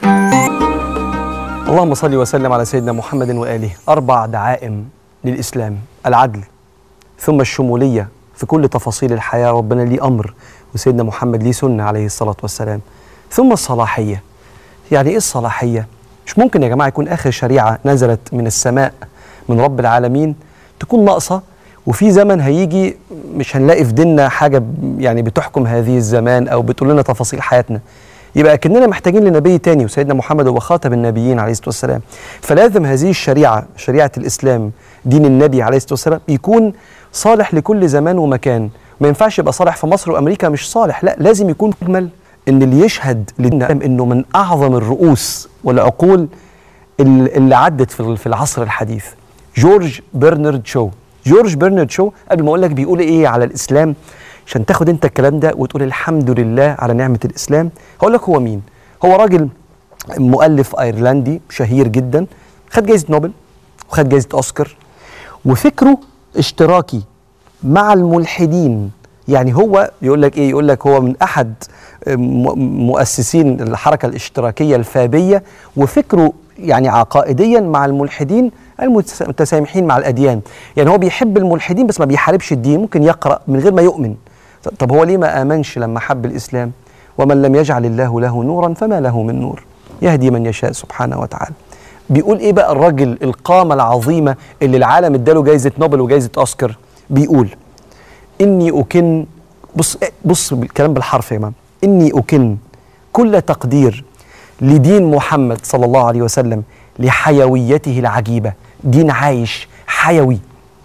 اللهم صل وسلم على سيدنا محمد واله اربع دعائم للاسلام العدل ثم الشموليه في كل تفاصيل الحياه ربنا ليه امر وسيدنا محمد ليه سنه عليه الصلاه والسلام ثم الصلاحيه يعني ايه الصلاحيه مش ممكن يا جماعه يكون اخر شريعه نزلت من السماء من رب العالمين تكون ناقصه وفي زمن هيجي مش هنلاقي في ديننا حاجه ب- يعني بتحكم هذه الزمان او بتقول لنا تفاصيل حياتنا يبقى اكننا محتاجين لنبي تاني وسيدنا محمد هو خاتم النبيين عليه الصلاه والسلام فلازم هذه الشريعه شريعه الاسلام دين النبي عليه الصلاه والسلام يكون صالح لكل زمان ومكان ما ينفعش يبقى صالح في مصر وامريكا مش صالح لا لازم يكون اجمل ان اللي يشهد لنا انه من اعظم الرؤوس والعقول ال- اللي عدت في ال- في العصر الحديث جورج برنارد شو جورج برنارد شو قبل ما اقول لك بيقول ايه على الاسلام عشان تاخد انت الكلام ده وتقول الحمد لله على نعمه الاسلام هقول لك هو مين هو راجل مؤلف ايرلندي شهير جدا خد جائزه نوبل وخد جائزه اوسكار وفكره اشتراكي مع الملحدين يعني هو يقول لك ايه يقول لك هو من احد م- مؤسسين الحركه الاشتراكيه الفابيه وفكره يعني عقائديا مع الملحدين المتس- المتسامحين مع الاديان يعني هو بيحب الملحدين بس ما بيحاربش الدين ممكن يقرا من غير ما يؤمن طب هو ليه ما امنش لما حب الاسلام ومن لم يجعل الله له نورا فما له من نور يهدي من يشاء سبحانه وتعالى بيقول ايه بقى الراجل القامه العظيمه اللي العالم اداله جائزه نوبل وجائزه اوسكار بيقول اني اكن بص بص الكلام بالحرف يا جماعه اني اكن كل تقدير لدين محمد صلى الله عليه وسلم لحيويته العجيبه دين عايش حيوي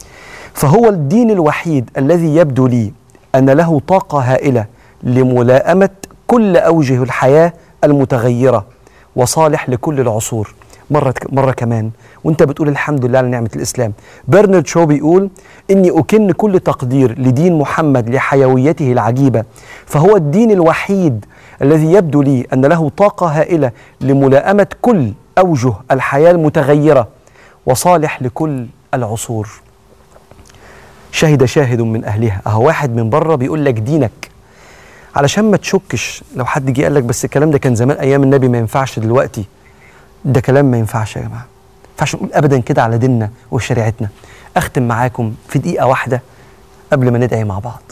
فهو الدين الوحيد الذي يبدو لي ان له طاقه هائله لملائمه كل اوجه الحياه المتغيره وصالح لكل العصور مرة مرة كمان وانت بتقول الحمد لله على نعمة الإسلام برنارد شو بيقول إني أكن كل تقدير لدين محمد لحيويته العجيبة فهو الدين الوحيد الذي يبدو لي أن له طاقة هائلة لملائمة كل أوجه الحياة المتغيرة وصالح لكل العصور شهد شاهد من أهلها أهو واحد من بره بيقول لك دينك علشان ما تشكش لو حد جه قال لك بس الكلام ده كان زمان أيام النبي ما ينفعش دلوقتي ده كلام ما ينفعش يا جماعة ما ينفعش نقول أبدا كده على ديننا وشريعتنا أختم معاكم في دقيقة واحدة قبل ما ندعي مع بعض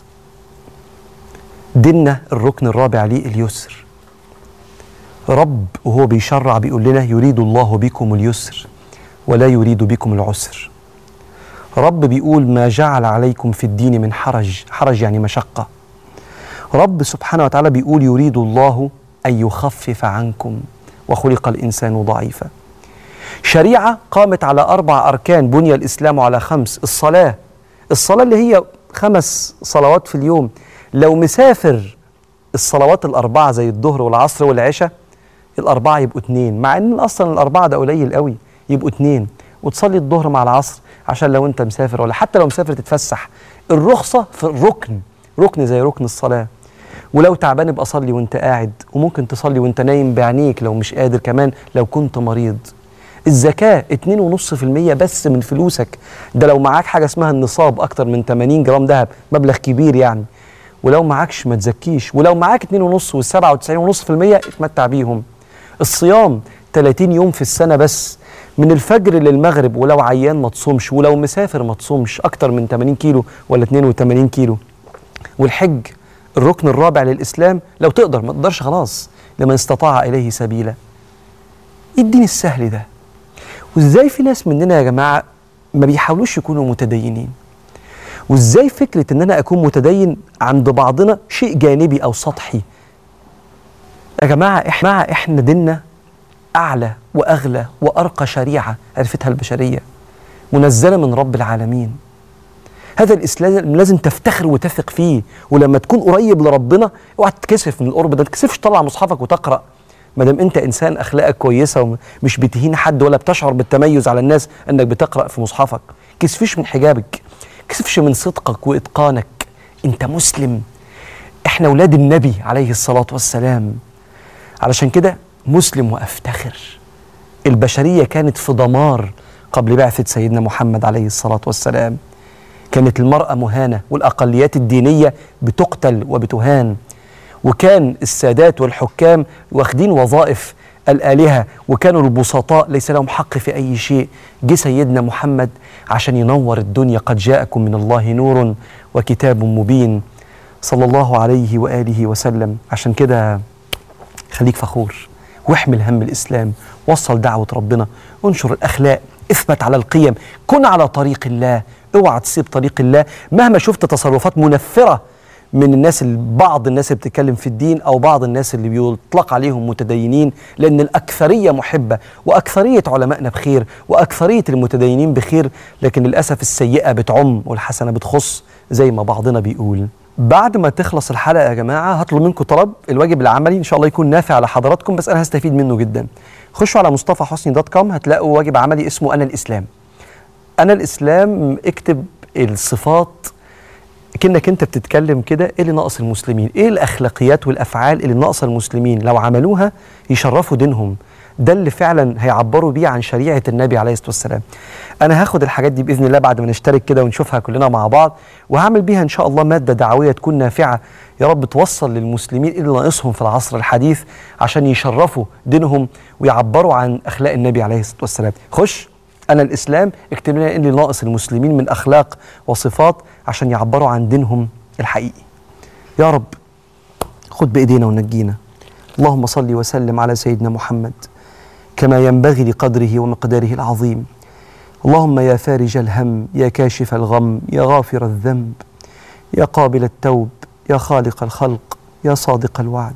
ديننا الركن الرابع ليه اليسر رب وهو بيشرع بيقول لنا يريد الله بكم اليسر ولا يريد بكم العسر رب بيقول ما جعل عليكم في الدين من حرج حرج يعني مشقة رب سبحانه وتعالى بيقول يريد الله أن يخفف عنكم وخلق الإنسان ضعيفا شريعة قامت على أربع أركان بني الإسلام على خمس الصلاة الصلاة اللي هي خمس صلوات في اليوم لو مسافر الصلوات الأربعة زي الظهر والعصر والعشاء الأربعة يبقوا اتنين مع إن أصلا الأربعة ده قليل قوي يبقوا اتنين وتصلي الظهر مع العصر عشان لو أنت مسافر ولا حتى لو مسافر تتفسح الرخصة في الركن ركن زي ركن الصلاة ولو تعبان يبقى صلي وانت قاعد وممكن تصلي وانت نايم بعينيك لو مش قادر كمان لو كنت مريض الزكاة 2.5% بس من فلوسك ده لو معاك حاجة اسمها النصاب أكتر من 80 جرام دهب مبلغ كبير يعني ولو معكش ما تزكيش ولو معاك 2.5 وال 97.5% اتمتع بيهم الصيام 30 يوم في السنة بس من الفجر للمغرب ولو عيان ما تصومش ولو مسافر ما تصومش أكتر من 80 كيلو ولا 82 كيلو والحج الركن الرابع للإسلام لو تقدر ما تقدرش خلاص لمن استطاع إليه سبيلا إيه الدين السهل ده وإزاي في ناس مننا يا جماعة ما بيحاولوش يكونوا متدينين وإزاي فكرة إن أنا أكون متدين عند بعضنا شيء جانبي أو سطحي يا جماعة إحنا إحنا ديننا أعلى وأغلى وأرقى شريعة عرفتها البشرية منزلة من رب العالمين هذا الاسلام لازم تفتخر وتثق فيه ولما تكون قريب لربنا اوعى تتكسف من القرب ده ما تتكسفش تطلع مصحفك وتقرا ما دام انت انسان اخلاقك كويسه ومش بتهين حد ولا بتشعر بالتميز على الناس انك بتقرا في مصحفك كسفش من حجابك كسفش من صدقك واتقانك انت مسلم احنا اولاد النبي عليه الصلاه والسلام علشان كده مسلم وافتخر البشريه كانت في دمار قبل بعثه سيدنا محمد عليه الصلاه والسلام كانت المرأة مهانة والأقليات الدينية بتقتل وبتهان وكان السادات والحكام واخدين وظائف الآلهة وكانوا البسطاء ليس لهم حق في أي شيء جه سيدنا محمد عشان ينور الدنيا قد جاءكم من الله نور وكتاب مبين صلى الله عليه وآله وسلم عشان كده خليك فخور واحمل هم الإسلام وصل دعوة ربنا انشر الأخلاق اثبت على القيم كن على طريق الله اوعى تسيب طريق الله مهما شفت تصرفات منفرة من الناس بعض الناس اللي بتتكلم في الدين او بعض الناس اللي بيطلق عليهم متدينين لان الاكثريه محبه واكثريه علمائنا بخير واكثريه المتدينين بخير لكن للاسف السيئه بتعم والحسنه بتخص زي ما بعضنا بيقول بعد ما تخلص الحلقه يا جماعه هطلب منكم طلب الواجب العملي ان شاء الله يكون نافع لحضراتكم بس انا هستفيد منه جدا خشوا على مصطفى حسني دوت كوم هتلاقوا واجب عملي اسمه انا الاسلام انا الاسلام اكتب الصفات كأنك انت بتتكلم كده ايه اللي ناقص المسلمين ايه الاخلاقيات والافعال اللي ناقصه المسلمين لو عملوها يشرفوا دينهم ده اللي فعلا هيعبروا بيه عن شريعه النبي عليه الصلاه والسلام انا هاخد الحاجات دي باذن الله بعد ما نشترك كده ونشوفها كلنا مع بعض وهعمل بيها ان شاء الله ماده دعويه تكون نافعه يا رب توصل للمسلمين اللي ناقصهم في العصر الحديث عشان يشرفوا دينهم ويعبروا عن اخلاق النبي عليه الصلاه والسلام خش انا الاسلام اكتب لنا ايه اللي ناقص المسلمين من اخلاق وصفات عشان يعبروا عن دينهم الحقيقي يا رب خد بايدينا ونجينا اللهم صل وسلم على سيدنا محمد كما ينبغي لقدره ومقداره العظيم اللهم يا فارج الهم يا كاشف الغم يا غافر الذنب يا قابل التوب يا خالق الخلق يا صادق الوعد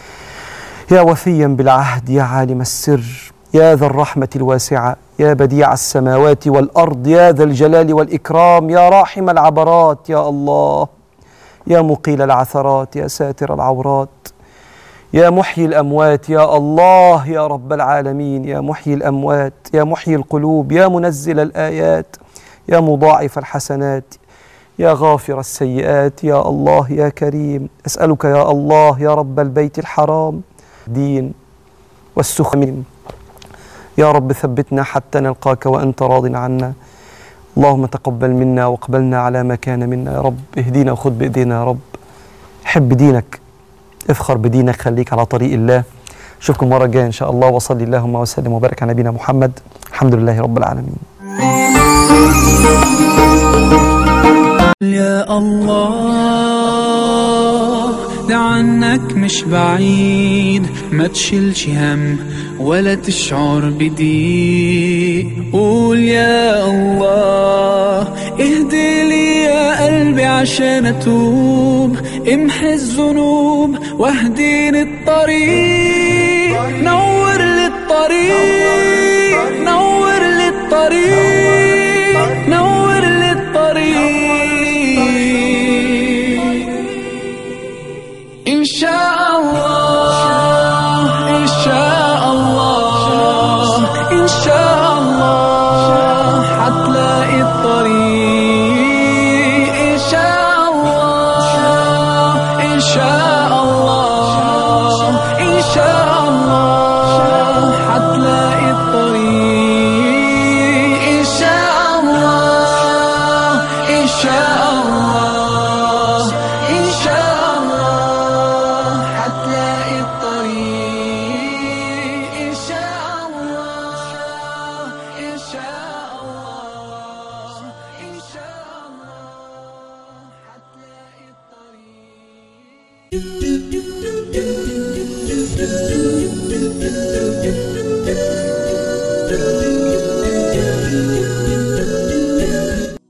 يا وفيا بالعهد يا عالم السر يا ذا الرحمة الواسعة يا بديع السماوات والأرض يا ذا الجلال والإكرام يا راحم العبرات يا الله يا مقيل العثرات يا ساتر العورات يا محيي الأموات يا الله يا رب العالمين يا محيي الأموات يا محيي القلوب يا منزل الآيات يا مضاعف الحسنات يا غافر السيئات يا الله يا كريم أسألك يا الله يا رب البيت الحرام دين والسخمين يا رب ثبتنا حتى نلقاك وأنت راض عنا اللهم تقبل منا واقبلنا على ما كان منا يا رب اهدينا وخذ بإيدينا يا رب حب دينك افخر بدينك خليك على طريق الله اشوفكم مرة الجاية إن شاء الله وصلي اللهم وسلم وبارك على نبينا محمد الحمد لله رب العالمين يا الله ده عنك مش بعيد ما تشيلش هم ولا تشعر بضيق قول يا الله اهدي لي يا قلبي عشان اتوب امحي الذنوب واهديني الطريق نور لي الطريق نور لي الطريق نور لي الطريق إن شاء الله إن شاء الله إن شاء الله حتلاقي الطريق إن شاء الله إن شاء الله إن شاء الله حتلاقي الطريق إن شاء الله إن شاء الله إن شاء الله حتلاقي الطريق إن شاء الله إن شاء الله إن شاء الله حتلاقي الطريق